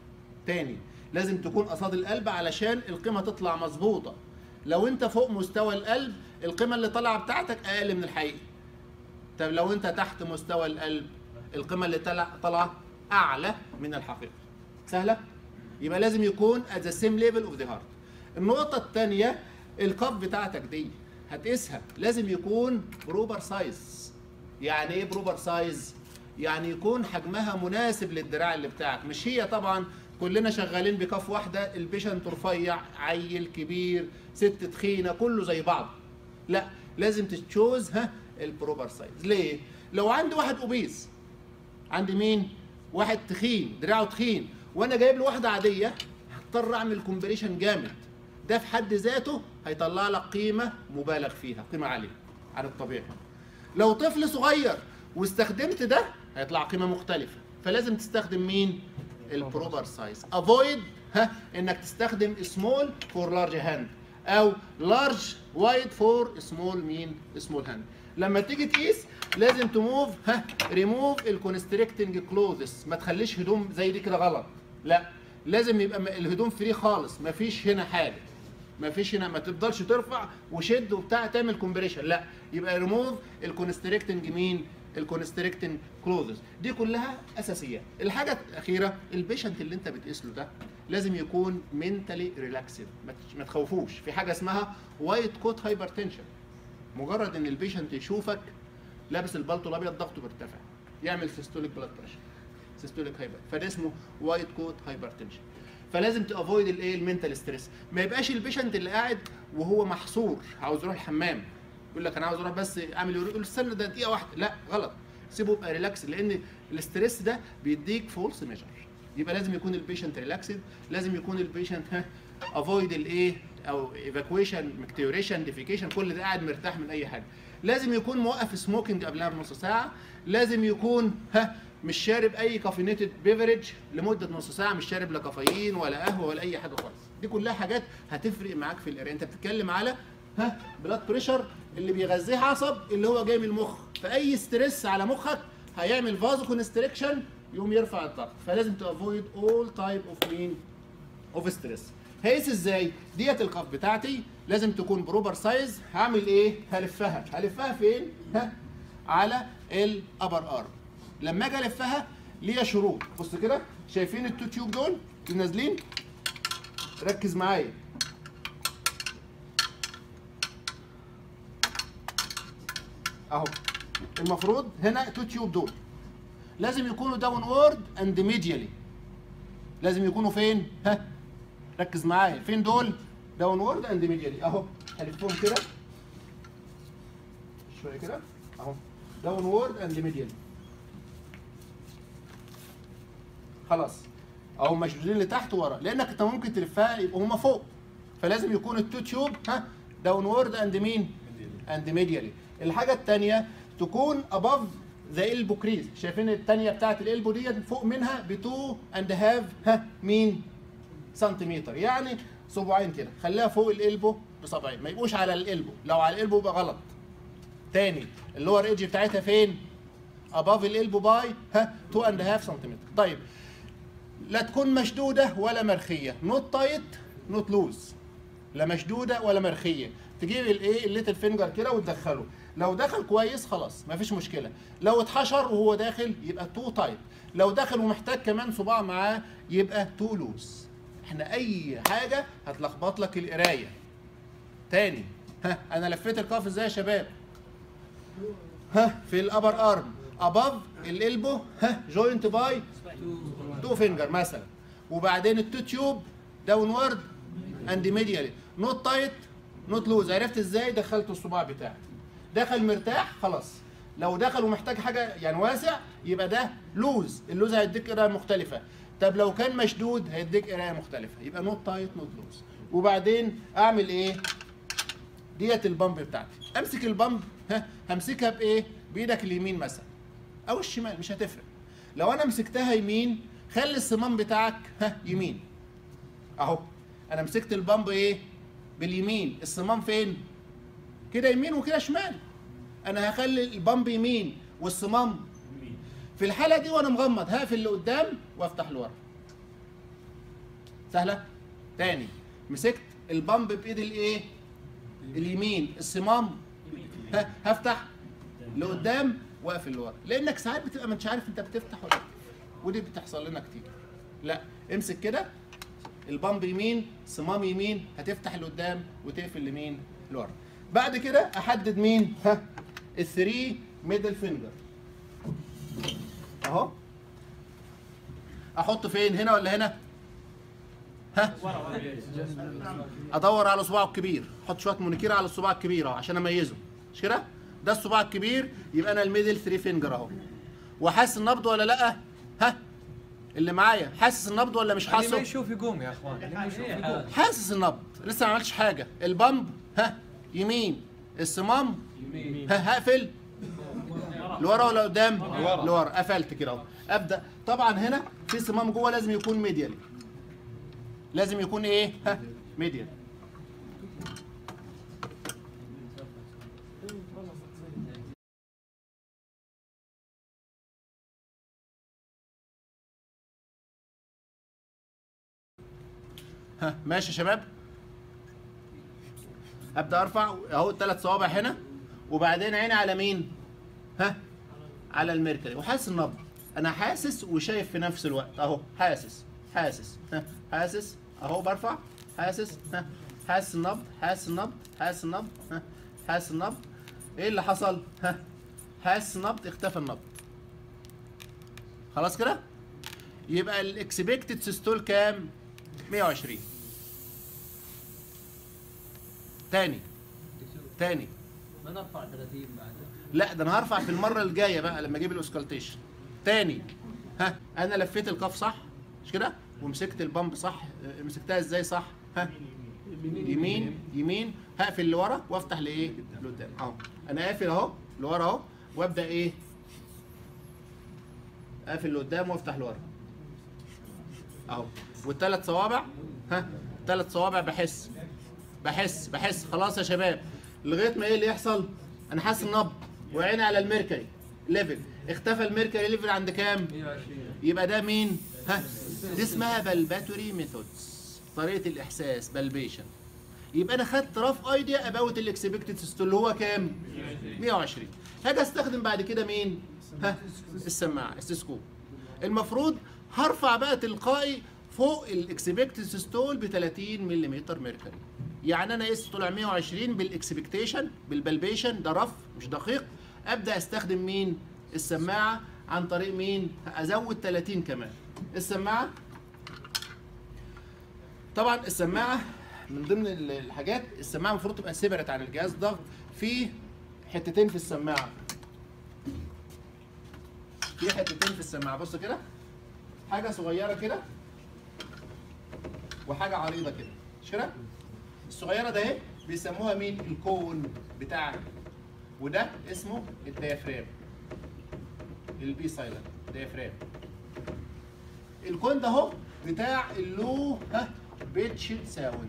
تاني لازم تكون قصاد القلب علشان القيمه تطلع مظبوطه لو انت فوق مستوى القلب القيمه اللي طالعه بتاعتك اقل من الحقيقي طب لو انت تحت مستوى القلب القيمه اللي طالعه طالعه اعلى من الحقيقه سهله يبقى لازم يكون at the same level of the heart النقطه الثانيه القاف بتاعتك دي هتقيسها لازم يكون بروبر سايز يعني ايه بروبر سايز يعني يكون حجمها مناسب للدراع اللي بتاعك مش هي طبعا كلنا شغالين بكف واحده البيشنت رفيع عيل كبير ست تخينه كله زي بعض لا لازم تتشوز ها البروبر سايز ليه لو عندي واحد اوبيز عندي مين واحد تخين دراعه تخين وانا جايب له واحده عاديه هضطر اعمل كومبريشن جامد ده في حد ذاته هيطلع لك قيمه مبالغ فيها قيمه عاليه عن الطبيعي لو طفل صغير واستخدمت ده هيطلع قيمه مختلفه فلازم تستخدم مين البروبر سايز افويد ها انك تستخدم سمول فور لارج هاند او لارج وايد فور سمول مين سمول هاند لما تيجي تقيس لازم تموف ها ريموف الكونستريكتنج كلوزز ما تخليش هدوم زي دي كده غلط لا لازم يبقى م- الهدوم فري خالص ما فيش هنا حاجه ما فيش هنا ما تفضلش ترفع وشد وبتاع تعمل كومبريشن لا يبقى ريموف الكونستريكتنج مين الكونستريكتنج كلوزز دي كلها اساسيات الحاجه الاخيره البيشنت اللي انت بتقيس له ده لازم يكون منتالي ريلاكسد ما تخوفوش في حاجه اسمها وايت كوت هايبرتنشن مجرد ان البيشنت يشوفك لابس البلطو الابيض ضغطه بيرتفع يعمل سيستوليك بلاد بريشر سيستوليك هايبر فده اسمه وايت كوت هايبرتنشن فلازم تافويد الايه المنتال ستريس ما يبقاش البيشنت اللي قاعد وهو محصور عاوز يروح الحمام يقول لك انا عاوز اروح بس اعمل يقول استنى ده دقيقه واحده لا غلط سيبه يبقى ريلاكس لان الاستريس ده بيديك فولس ميجر يبقى لازم يكون البيشنت ريلاكسد لازم يكون البيشنت ها افويد الايه او ايفاكويشن مكتيوريشن ديفيكيشن كل ده قاعد مرتاح من اي حاجه لازم يكون موقف سموكينج قبلها بنص ساعه لازم يكون ها مش شارب اي كافينيتد بيفرج لمده نص ساعه مش شارب لا كافيين ولا قهوه ولا اي حاجه خالص دي كلها حاجات هتفرق معاك في القرايه انت بتتكلم على ها بلاد بريشر اللي بيغذيه عصب اللي هو جاي من المخ فاي ستريس على مخك هيعمل فازو كونستريكشن يقوم يرفع الضغط فلازم تافويد اول تايب اوف مين اوف ستريس هيس ازاي ديت القف بتاعتي لازم تكون بروبر سايز هعمل ايه هلفها هلفها فين ها على الابر ارم لما اجي الفها ليها شروط بص كده شايفين التو تيوب دول اللي نازلين ركز معايا اهو المفروض هنا تو تيوب دول لازم يكونوا داون وورد اند ميديالي لازم يكونوا فين ها ركز معايا فين دول داون وورد اند ميديالي اهو هلفهم كده شويه كده اهو داون وورد اند ميديالي خلاص اهو مشدودين لتحت ورا لانك انت ممكن تلفها يبقوا هما فوق فلازم يكون التو تيوب ها داون وورد اند مين اند ميديالي الحاجه الثانيه تكون اباف ذا البو كريز شايفين الثانيه بتاعت الالبو ديت فوق منها ب 2 اند هاف ها مين سنتيمتر يعني صباعين كده خليها فوق الالبو بصبعين ما يبقوش على الالبو لو على الالبو يبقى غلط تاني اللور ايدج بتاعتها فين اباف الالبو باي ها 2 اند هاف سنتيمتر طيب لا تكون مشدوده ولا مرخيه نوت تايت نوت لوز لا مشدوده ولا مرخيه تجيب الايه الليتل فينجر كده وتدخله لو دخل كويس خلاص مفيش مشكله لو اتحشر وهو داخل يبقى تو تايت لو دخل ومحتاج كمان صباع معاه يبقى تو لوز احنا اي حاجه هتلخبط لك القرايه تاني ها انا لفيت القاف ازاي يا شباب ها في الابر ارم اباف الالبو ها جوينت باي تو فينجر مثلا وبعدين التو تيوب داون وورد اند ميديالي نوت تايت نوت لوز عرفت ازاي دخلت الصباع بتاعي دخل مرتاح خلاص لو دخل ومحتاج حاجه يعني واسع يبقى ده لوز اللوز هيديك قرايه مختلفه طب لو كان مشدود هيديك قرايه مختلفه يبقى نوت تايت نوت لوز وبعدين اعمل ايه ديت البامب بتاعتي امسك البامب ها همسكها بايه بايدك اليمين مثلا او الشمال مش هتفرق لو انا مسكتها يمين خلي الصمام بتاعك ها يمين اهو انا مسكت البامب ايه باليمين الصمام فين كده يمين وكده شمال انا هخلي البامب يمين والصمام في الحاله دي وانا مغمض هقفل لقدام وافتح لورا سهله تاني مسكت البامب بايد الايه اليمين الصمام ها هفتح لقدام واقفل لورا لانك ساعات بتبقى مش عارف انت بتفتح ولا بتقفل. ودي بتحصل لنا كتير لا امسك كده البامب يمين صمام يمين هتفتح لقدام وتقفل لمين لورا بعد كده احدد مين ها الثري ميدل فينجر اهو احط فين هنا ولا هنا ها ادور على صباعه الكبير احط شويه مونيكير على الصباع الكبير اهو عشان اميزه مش كده ده الصباع الكبير يبقى انا الميدل 3 فينجر اهو وحاسس النبض ولا لا ها اللي معايا حاسس النبض ولا مش اللي ما حاسه يشوف يقوم يا اخوان اللي ما يشوف يقوم حاسس النبض لسه ما عملتش حاجه البامب ها يمين الصمام ها هقفل لورا ولا قدام لورا. لورا قفلت كده اهو ابدا طبعا هنا في صمام جوه لازم يكون ميديال لازم يكون ايه ها ميديال ها ماشي يا شباب ابدا ارفع اهو الثلاث صوابع هنا وبعدين عيني على مين ها على الميركوري وحاسس النبض انا حاسس وشايف في نفس الوقت اهو حاسس حاسس ها حاسس اهو برفع حاسس ها حاسس النبض حاسس النبض حاسس النبض ها حاسس النبض ايه اللي حصل ها حاسس النبض اختفى النبض خلاص كده يبقى الاكسبكتد سيستول كام 120 تاني تاني ما نرفع 30 بعد لا ده انا هرفع في المره الجايه بقى لما اجيب الاوسكالتيشن تاني ها انا لفيت القاف صح مش كده ومسكت البامب صح آه، مسكتها ازاي صح ها يمين يمين هقفل لورا وافتح لايه لقدام اهو انا قافل اهو لورا اهو وابدا ايه اقفل لقدام وافتح لورا اهو والثلاث صوابع ها ثلاث صوابع بحس بحس بحس خلاص يا شباب لغايه ما ايه اللي يحصل انا حاسس النبض وعيني على الميركوري ليفل اختفى الميركوري ليفل عند كام 120 يبقى ده مين ها دي اسمها بلباتوري ميثودز طريقه الاحساس بلبيشن يبقى انا خدت رف ايديا اباوت الاكسبكتد اللي هو كام 120 هاجي استخدم بعد كده مين ها السماعه السيسكوب المفروض هرفع بقى تلقائي فوق الاكسبكتد سيستول ب 30 ملم ميركوري يعني انا قست طلع 120 بالاكسبكتيشن بالبلبيشن ده رف مش دقيق ابدا استخدم مين السماعه عن طريق مين ازود 30 كمان السماعه طبعا السماعه من ضمن ال- الحاجات السماعه المفروض تبقى سيبرت عن الجهاز ضغط في حتتين في السماعه في حتتين في السماعه بص كده حاجه صغيره كده وحاجه عريضه كده مش كده الصغيره ده اهي بيسموها مين الكون بتاعك وده اسمه الديافرام البي سايلنت ديافرام الكون ده اهو بتاع اللو ها بيتشد ساوند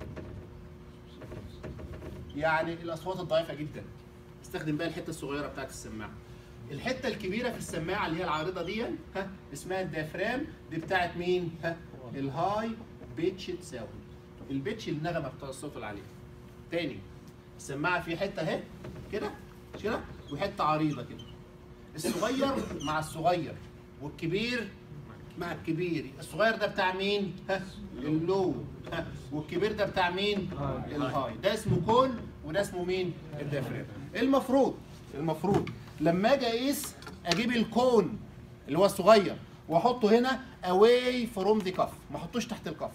يعني الاصوات الضعيفه جدا استخدم بقى الحته الصغيره بتاعت السماعه الحته الكبيره في السماعه اللي هي العارضه دي ها اسمها الديافرام دي بتاعت مين ها الهاي بيتشد ساوند البيتش النغمه بتاع الصوت العاليه تاني السماعه في حته اهي كده مش كده وحته عريضه كده الصغير مع الصغير والكبير مع الكبير الصغير ده بتاع مين ها اللو ها والكبير ده بتاع مين الهاي ده اسمه كون وده اسمه مين الديافرام المفروض المفروض لما اجي اقيس اجيب الكون اللي هو الصغير واحطه هنا اواي فروم ذا كف ما احطوش تحت الكف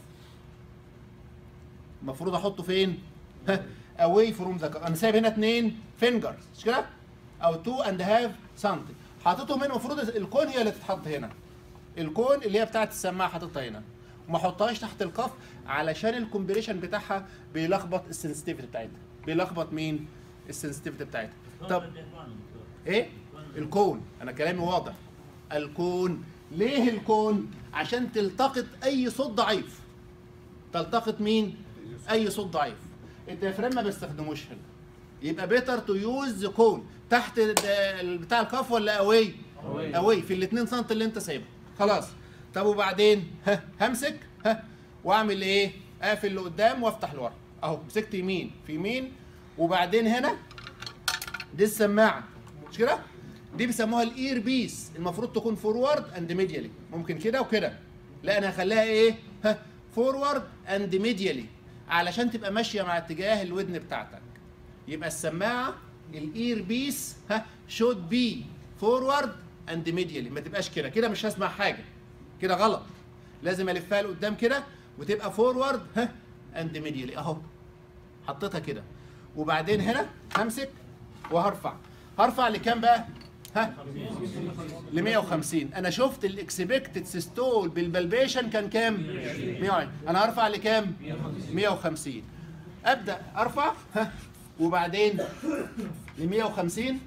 المفروض احطه فين اواي فروم ذا كف انا سايب هنا اتنين فينجرز مش كده او تو اند هاف سمثينج حاططهم هنا المفروض الكون هي اللي تتحط هنا الكون اللي هي بتاعت السماعه حاططها هنا وما احطهاش تحت الكف علشان الكومبريشن بتاعها بيلخبط السنسيتيفيتي بتاعتها بيلخبط مين السنسيتيفيتي بتاعتها طب ايه الكون انا كلامي واضح الكون ليه الكون عشان تلتقط اي صوت ضعيف تلتقط مين اي صوت ضعيف الديافرام ما بيستخدموش هنا يبقى بيتر تو يوز كون تحت ال- بتاع الكف ولا اواي اواي في ال 2 سم اللي انت سايبها خلاص طب وبعدين ها همسك ها واعمل ايه اقفل اللي قدام وافتح لورا اهو مسكت يمين في يمين وبعدين هنا دي السماعه مش كده دي بيسموها الاير بيس المفروض تكون فورورد اند ميديالي ممكن كده وكده لا انا هخليها ايه ها فورورد اند ميديالي علشان تبقى ماشيه مع اتجاه الودن بتاعتك يبقى السماعه الاير بيس ها شود بي فورورد اند ميديالي ما تبقاش كده كده مش هسمع حاجه كده غلط لازم الفها لقدام كده وتبقى فورورد ها اند ميديالي اهو حطيتها كده وبعدين هنا همسك وهرفع هرفع لكام بقى ها ل 150 انا شفت الاكسبكتد سيستول بالبلبيشن كان كام 120 انا هرفع لكام 150 ابدا ارفع ها وبعدين ل 150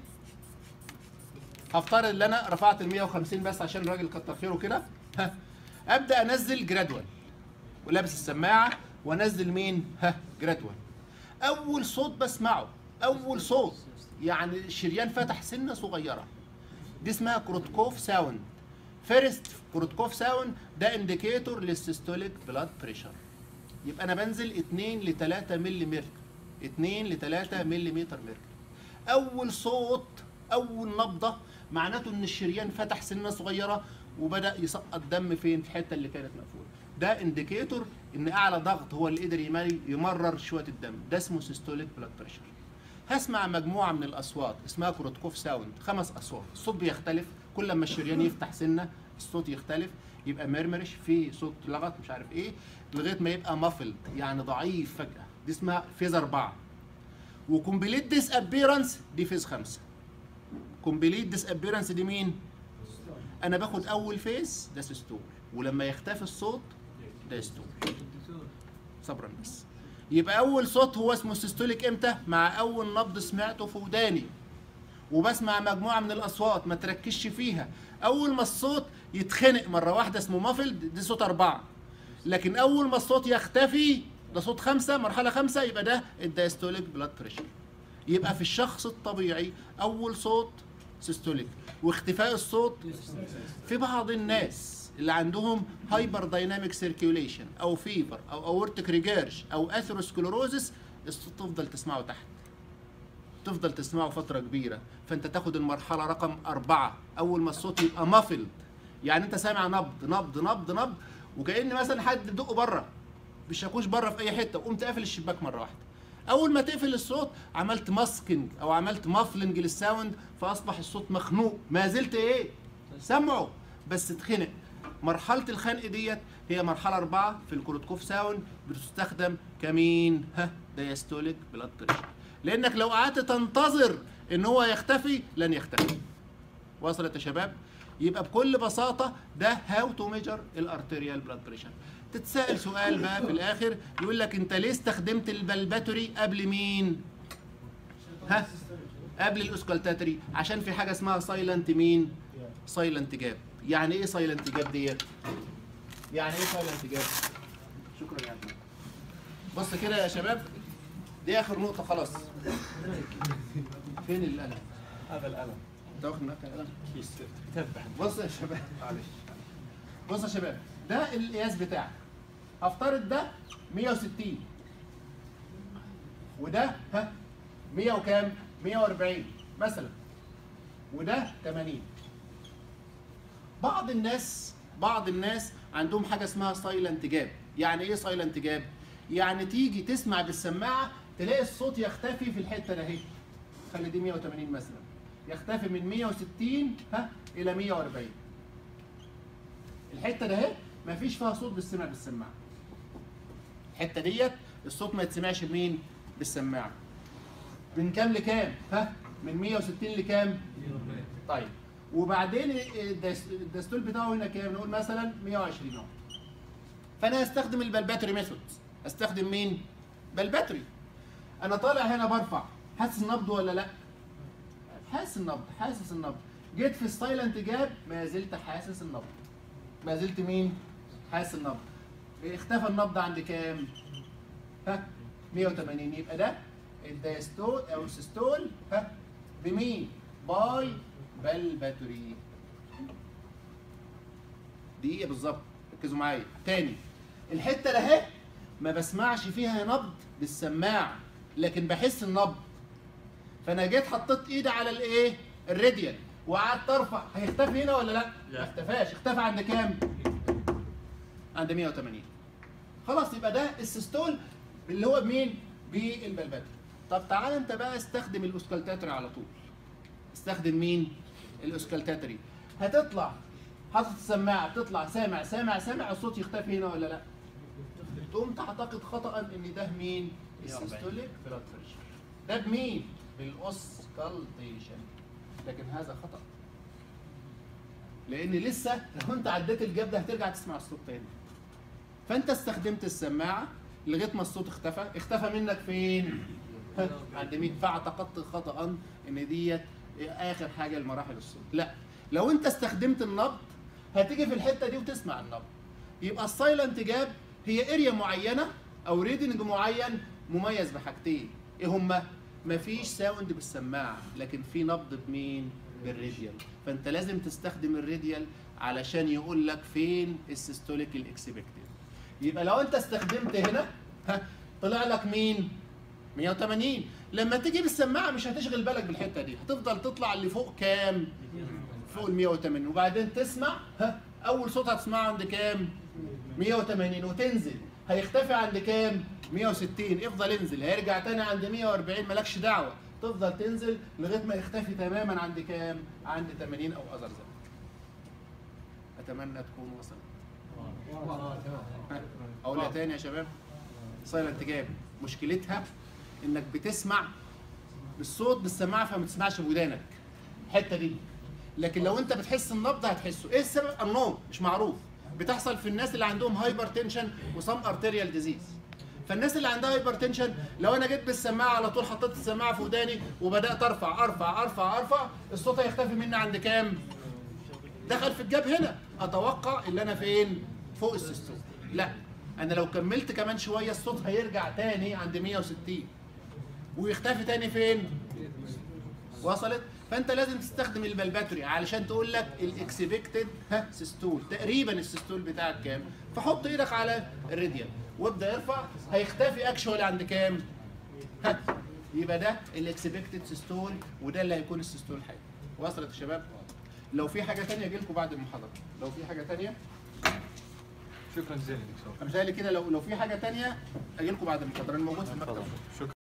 هفترض ان انا رفعت ال 150 بس عشان الراجل كتر خيره كده ها ابدا انزل جرادوال ولابس السماعه وانزل مين ها جرادوال اول صوت بسمعه اول صوت يعني الشريان فتح سنه صغيره دي اسمها كروتكوف ساوند فيرست كروتكوف ساوند ده انديكيتور للسيستوليك بلاد بريشر يبقى انا بنزل 2 ل 3 ملم ميركوري 2 ل 3 ملم ميركوري اول صوت اول نبضه معناته ان الشريان فتح سنه صغيره وبدا يسقط دم فين في الحته اللي كانت مقفوله ده انديكيتور ان اعلى ضغط هو اللي قدر يمري يمرر شويه الدم ده اسمه سيستوليك بلاد بريشر هسمع مجموعه من الاصوات اسمها كروتكوف ساوند خمس اصوات الصوت بيختلف كل ما الشريان يفتح سنه الصوت يختلف يبقى مرمرش في صوت لغط مش عارف ايه لغايه ما يبقى مافلد يعني ضعيف فجاه دي اسمها فيز اربعه وكومبليت ديس ابيرنس دي فيز خمسه كومبليت ديس ابيرنس دي مين؟ انا باخد اول فيز ده سيستول ولما يختفي الصوت ده ستول صبرا بس يبقى اول صوت هو اسمه سيستوليك امتى مع اول نبض سمعته في وداني وبسمع مجموعه من الاصوات ما تركزش فيها اول ما الصوت يتخنق مره واحده اسمه مافلد دي صوت اربعه لكن اول ما الصوت يختفي ده صوت خمسه مرحله خمسه يبقى ده الدايستوليك بلاد بريشر يبقى في الشخص الطبيعي اول صوت سيستوليك واختفاء الصوت في بعض الناس اللي عندهم هايبر دايناميك سيركيوليشن او فيفر او اورتيك ريجيرش او اثيروسكلوروزس الصوت تفضل تسمعه تحت تفضل تسمعه فترة كبيرة فانت تاخد المرحلة رقم أربعة أول ما الصوت يبقى مافلد يعني انت سامع نبض نبض نبض نبض وكأن مثلا حد دقه بره بالشاكوش بره في أي حتة وقمت قافل الشباك مرة واحدة أول ما تقفل الصوت عملت ماسكينج أو عملت مافلنج للساوند فأصبح الصوت مخنوق ما زلت إيه؟ سامعه بس اتخنق مرحله الخنق ديت هي مرحله اربعه في الكروتكوف ساوند بتستخدم كمين ها دايستوليك بلاد بريشر لانك لو قعدت تنتظر ان هو يختفي لن يختفي وصلت يا شباب يبقى بكل بساطه ده هاو تو ميجر الارتريال بلاد بريشر تتسال سؤال بقى في الاخر يقول لك انت ليه استخدمت البلباتوري قبل مين ها قبل الاوسكالتاتري عشان في حاجه اسمها سايلنت مين سايلنت جاب يعني ايه سايلنت جاب ديت يعني ايه سايلنت جاب شكرا يا احمد بص كده يا شباب دي اخر نقطه خلاص فين القلم هذا الألم انت واخد معاك القلم تذبح بص يا شباب معلش بص يا شباب ده القياس بتاعك افترض ده 160 وده ها 100 وكام 140 مثلا وده 80 بعض الناس بعض الناس عندهم حاجه اسمها سايلنت جاب يعني ايه سايلنت جاب يعني تيجي تسمع بالسماعه تلاقي الصوت يختفي في الحته ده اهي خلي دي 180 مثلا يختفي من 160 ها الى 140 الحته ده اهي مفيش فيها صوت بالسمع بالسماعه الحته ديت الصوت ما يتسمعش بمين بالسماعه من كام لكام ها من 160 لكام طيب وبعدين الدس- الدستول بتاعه هنا كام نقول مثلا 120 اهو فانا هستخدم البلباتوري ميثود استخدم مين بلباتوري انا طالع هنا برفع حاسس النبض ولا لا حاسس النبض حاسس النبض جيت في السايلنت جاب ما زلت حاسس النبض ما زلت مين حاسس النبض اختفى النبض عند كام ها 180 يبقى ده الدايستول او السيستول ها بمين باي بلباتوري دقيقه بالظبط ركزوا معايا تاني الحته ده اهي ما بسمعش فيها نبض بالسماعه لكن بحس النبض فانا جيت حطيت ايدي على الايه الراديال وقعدت ارفع هيختفي هنا ولا لا ما اختفاش اختفى عند كام عند 180 خلاص يبقى ده السيستول اللي هو بمين بالبلباتري طب تعالى انت بقى استخدم الاوسكالتاتري على طول استخدم مين الاوسكالتاتري هتطلع حاطط السماعه بتطلع سامع سامع سامع الصوت يختفي هنا ولا لا تقوم تعتقد خطا ان ده مين السيستوليك بلاد بريشر ده بمين بالاوسكالتيشن لكن هذا خطا لان لسه لو انت عديت الجاب ده هترجع تسمع الصوت تاني فانت استخدمت السماعه لغايه ما الصوت اختفى اختفى منك فين ها، عند مين فاعتقدت خطا ان ديت اخر حاجه لمراحل الصوت لا لو انت استخدمت النبض هتيجي في الحته دي وتسمع النبض يبقى السايلنت جاب هي اريا معينه او ريدنج معين مميز بحاجتين ايه هما مفيش ساوند بالسماعه لكن في نبض بمين بالراديال فانت لازم تستخدم الراديال علشان يقول لك فين السيستوليك الاكسبكتد يبقى لو انت استخدمت هنا ها طلع لك مين 180 لما تيجي بالسماعه مش هتشغل بالك بالحته دي هتفضل تطلع اللي فوق كام فوق ال 180 وبعدين تسمع ها اول صوت هتسمعه عند كام 180 وتنزل هيختفي عند كام 160 افضل انزل هيرجع تاني عند 140 مالكش دعوه تفضل تنزل لغايه ما يختفي تماما عند كام عند 80 او اذر ذلك اتمنى تكون وصلت ها، اقولها تاني يا شباب سايلنت جاب مشكلتها انك بتسمع بالصوت بالسماعه فما بتسمعش بودانك الحته دي لكن لو انت بتحس النبض هتحسه ايه السبب النوم مش معروف بتحصل في الناس اللي عندهم هايبر تنشن وسام ارتيريال ديزيز فالناس اللي عندها هايبر تنشن لو انا جيت بالسماعه على طول حطيت السماعه في وداني وبدات ارفع ارفع ارفع ارفع الصوت هيختفي مني عند كام دخل في الجاب هنا اتوقع ان انا فين فوق السيستول لا انا لو كملت كمان شويه الصوت هيرجع تاني عند 160 ويختفي تاني فين وصلت فانت لازم تستخدم البلباتوري علشان تقول لك الاكسبكتد ها سيستول تقريبا السيستول بتاعك كام فحط ايدك على الراديال وابدا ارفع هيختفي اكشوال عند كام ها يبقى ده الاكسبكتد سيستول وده اللي هيكون السيستول الحقيقي وصلت يا شباب لو في حاجه تانية اجي لكم بعد المحاضره لو في حاجه تانية شكرا جزيلا دكتور انا متهيألي كده لو لو في حاجه تانية اجي لكم بعد المحاضره انا موجود في المكتب شكرا